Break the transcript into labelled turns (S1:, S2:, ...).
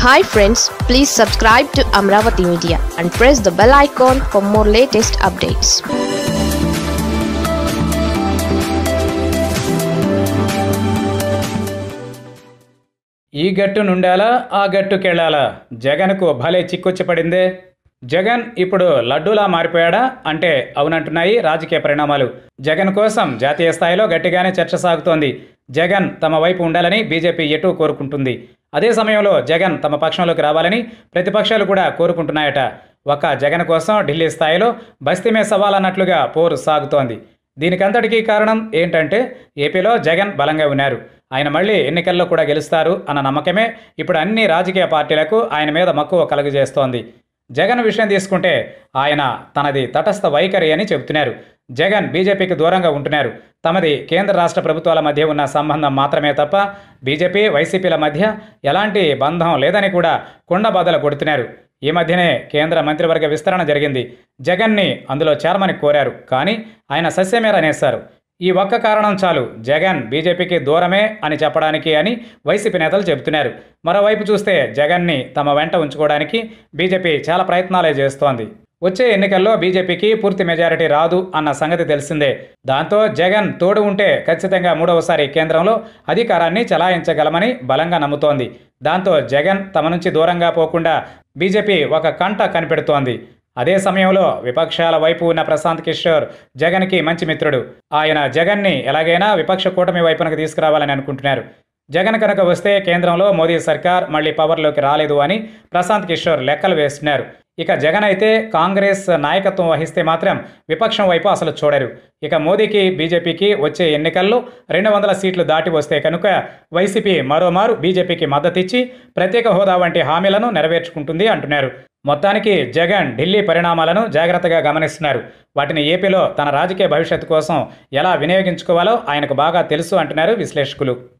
S1: hi friends please subscribe to Amaravati media and press the bell icon for more latest updates
S2: ఈ గట్టు నుండాలా ఆ గట్టుకెళ్ళాలా జగన్కు భలే చిక్కొచ్చి పడిందే జగన్ ఇప్పుడు లడ్డూలా మారిపోయాడా అంటే అవునంటున్నాయి రాజకీయ పరిణామాలు జగన్ కోసం జాతీయ స్థాయిలో గట్టిగానే చర్చ సాగుతోంది జగన్ తమ వైపు ఉండాలని బీజేపీ ఎటూ కోరుకుంటుంది అదే సమయంలో జగన్ తమ పక్షంలోకి రావాలని ప్రతిపక్షాలు కూడా కోరుకుంటున్నాయట ఒక జగన్ కోసం ఢిల్లీ స్థాయిలో బస్తీమే సవాల్ అన్నట్లుగా పోరు సాగుతోంది దీనికంతటికీ కారణం ఏంటంటే ఏపీలో జగన్ బలంగా ఉన్నారు ఆయన మళ్ళీ ఎన్నికల్లో కూడా గెలుస్తారు అన్న నమ్మకమే ఇప్పుడు అన్ని రాజకీయ పార్టీలకు ఆయన మీద మక్కువ కలుగజేస్తోంది జగన్ విషయం తీసుకుంటే ఆయన తనది తటస్థ వైఖరి అని చెబుతున్నారు జగన్ బీజేపీకి దూరంగా ఉంటున్నారు తమది కేంద్ర రాష్ట్ర ప్రభుత్వాల మధ్య ఉన్న సంబంధం మాత్రమే తప్ప బీజేపీ వైసీపీల మధ్య ఎలాంటి బంధం లేదని కూడా కుండబద్దలు కొడుతున్నారు ఈ మధ్యనే కేంద్ర మంత్రివర్గ విస్తరణ జరిగింది జగన్ని అందులో చేరమని కోరారు కానీ ఆయన సస్యమేర అనేశారు ఈ ఒక్క కారణం చాలు జగన్ బీజేపీకి దూరమే అని చెప్పడానికి అని వైసీపీ నేతలు చెబుతున్నారు మరోవైపు చూస్తే జగన్ని తమ వెంట ఉంచుకోవడానికి బీజేపీ చాలా ప్రయత్నాలే చేస్తోంది వచ్చే ఎన్నికల్లో బీజేపీకి పూర్తి మెజారిటీ రాదు అన్న సంగతి తెలిసిందే దాంతో జగన్ తోడు ఉంటే ఖచ్చితంగా మూడవసారి కేంద్రంలో అధికారాన్ని చలాయించగలమని బలంగా నమ్ముతోంది దాంతో జగన్ తమ నుంచి దూరంగా పోకుండా బీజేపీ ఒక కంట కనిపెడుతోంది అదే సమయంలో విపక్షాల వైపు ఉన్న ప్రశాంత్ కిషోర్ జగన్కి మంచి మిత్రుడు ఆయన జగన్ని ఎలాగైనా విపక్ష కూటమి వైపునకు తీసుకురావాలని అనుకుంటున్నారు జగన్ కనుక వస్తే కేంద్రంలో మోదీ సర్కార్ మళ్ళీ పవర్లోకి రాలేదు అని ప్రశాంత్ కిషోర్ లెక్కలు వేస్తున్నారు ఇక జగన్ అయితే కాంగ్రెస్ నాయకత్వం వహిస్తే మాత్రం విపక్షం వైపు అసలు చూడరు ఇక మోదీకి బీజేపీకి వచ్చే ఎన్నికల్లో రెండు వందల సీట్లు దాటి వస్తే కనుక వైసీపీ మరోమారు బీజేపీకి మద్దతిచ్చి ప్రత్యేక హోదా వంటి హామీలను నెరవేర్చుకుంటుంది అంటున్నారు మొత్తానికి జగన్ ఢిల్లీ పరిణామాలను జాగ్రత్తగా గమనిస్తున్నారు వాటిని ఏపీలో తన రాజకీయ భవిష్యత్తు కోసం ఎలా వినియోగించుకోవాలో ఆయనకు బాగా తెలుసు అంటున్నారు విశ్లేషకులు